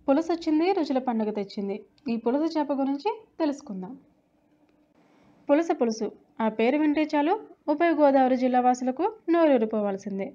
పులుసు వచ్చింది రుచుల పండుగ తెచ్చింది ఈ పులుసు చేప గురించి తెలుసుకుందాం పులస పులుసు ఆ పేరు వింటే చాలు ఉభయ గోదావరి జిల్లా వాసులకు నోరూరిపోవాల్సిందే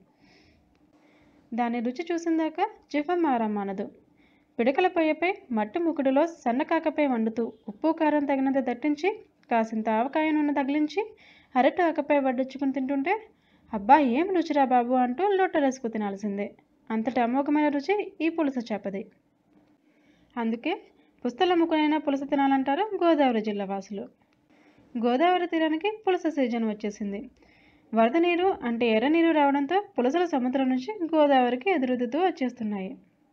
దాని రుచి చూసిందాక జిఫం మానదు పిడకల పొయ్యపై మట్టి ముకుడులో సన్నకాకపై వండుతూ ఉప్పు కారం తగినంత దట్టించి కాసింత ఆవకాయ నూనె తగిలించి అరటి ఆకపై వడ్డించుకుని తింటుంటే అబ్బా ఏం రుచిరా బాబు అంటూ లొట్టలేసుకు తినాల్సిందే అంతటి అమోఘమైన రుచి ఈ పులస చేపది అందుకే పుస్తలమ్ముకునైనా పులస తినాలంటారు గోదావరి జిల్లా వాసులు గోదావరి తీరానికి పులస సీజన్ వచ్చేసింది వరద నీరు అంటే ఎర్ర నీరు రావడంతో పులసలు సముద్రం నుంచి గోదావరికి ఎదురుదుతూ వచ్చేస్తున్నాయి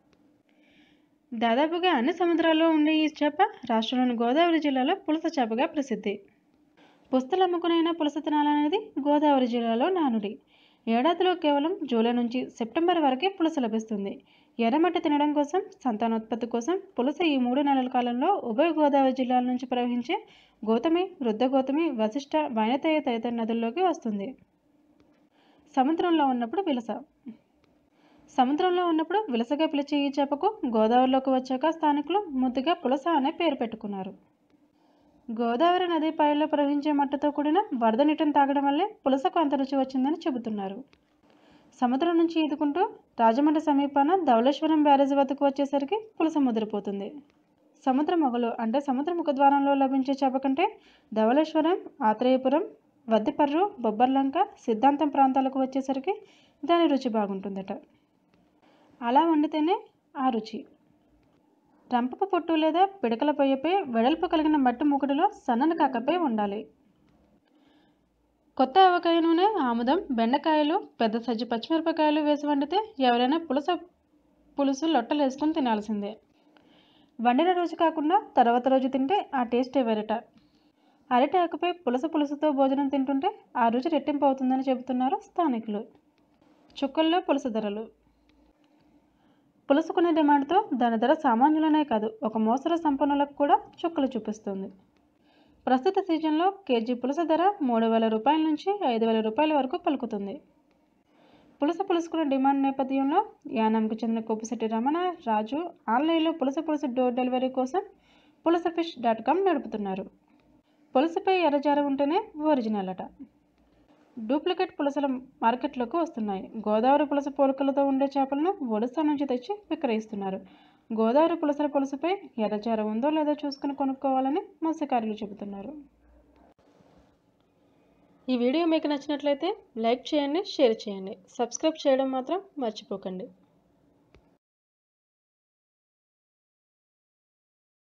దాదాపుగా అన్ని సముద్రాల్లో ఉండే ఈ చేప రాష్ట్రంలోని గోదావరి జిల్లాలో పులస చేపగా ప్రసిద్ధి పుస్తలు అమ్ముకునైనా పులస తినాలనేది గోదావరి జిల్లాలో నానుడి ఏడాదిలో కేవలం జూలై నుంచి సెప్టెంబర్ వరకే పులస లభిస్తుంది ఎర్రమట్టి తినడం కోసం సంతానోత్పత్తి కోసం పులస ఈ మూడు నెలల కాలంలో ఉభయ గోదావరి జిల్లాల నుంచి ప్రవహించే గౌతమి వృద్ధ గౌతమి వశిష్ట వైనతేయ తదితర నదుల్లోకి వస్తుంది సముద్రంలో ఉన్నప్పుడు విలస సముద్రంలో ఉన్నప్పుడు విలసగా పిలిచే ఈ చేపకు గోదావరిలోకి వచ్చాక స్థానికులు ముద్దుగా పులస అనే పేరు పెట్టుకున్నారు గోదావరి నది పాయల్లో ప్రవహించే మట్టతో కూడిన వరద నీటిని తాగడం వల్లే పులసకు అంత రుచి వచ్చిందని చెబుతున్నారు సముద్రం నుంచి ఈదుకుంటూ రాజమండ్రి సమీపాన ధవళేశ్వరం బ్యారేజ్ వద్దకు వచ్చేసరికి పులస ముదిరిపోతుంది సముద్ర మొగలు అంటే సముద్ర ముఖద్వారంలో లభించే చేప కంటే ధవళేశ్వరం ఆత్రేయపురం వద్దిపర్రు బొబ్బర్లంక సిద్ధాంతం ప్రాంతాలకు వచ్చేసరికి దాని రుచి బాగుంటుందట అలా వండితేనే ఆ రుచి రంపపు పొట్టు లేదా పిడకల పొయ్యపై వెడల్పు కలిగిన మట్టి మూకుడులో సన్నని కాకపై ఉండాలి కొత్త ఆవకాయ నూనె ఆముదం బెండకాయలు పెద్ద సజ్జు పచ్చిమిరపకాయలు వేసి వండితే ఎవరైనా పులుస పులుసు లొట్టలు వేసుకొని తినాల్సిందే వండిన రోజు కాకుండా తర్వాత రోజు తింటే ఆ టేస్టే వేరట అరటి ఆకుపై పులస పులుసుతో భోజనం తింటుంటే ఆ రుచి రెట్టింపు అవుతుందని చెబుతున్నారు స్థానికులు చుక్కల్లో పులస ధరలు పులుసుకునే డిమాండ్తో దాని ధర సామాన్యులనే కాదు ఒక మోసర సంపన్నులకు కూడా చుక్కలు చూపిస్తుంది ప్రస్తుత సీజన్లో కేజీ పులస ధర మూడు వేల రూపాయల నుంచి ఐదు వేల రూపాయల వరకు పలుకుతుంది పులస పులుసుకునే డిమాండ్ నేపథ్యంలో యానంకు చెందిన కొప్పిశెట్టి రమణ రాజు ఆన్లైన్లో పులస పులుసు డోర్ డెలివరీ కోసం పులస ఫిష్ డాట్ కామ్ నడుపుతున్నారు పులసపై ఎర్రజార ఉంటేనే ఒరిజినల్ అట డూప్లికేట్ పులసలు మార్కెట్లోకి వస్తున్నాయి గోదావరి పులస పోలికలతో ఉండే చేపలను ఒడిశా నుంచి తెచ్చి విక్రయిస్తున్నారు గోదావరి పులసల పులుసుపై ఎర్రచార ఉందో లేదో చూసుకుని కొనుక్కోవాలని మత్స్యకారులు చెబుతున్నారు ఈ వీడియో మీకు నచ్చినట్లయితే లైక్ చేయండి షేర్ చేయండి సబ్స్క్రైబ్ చేయడం మాత్రం మర్చిపోకండి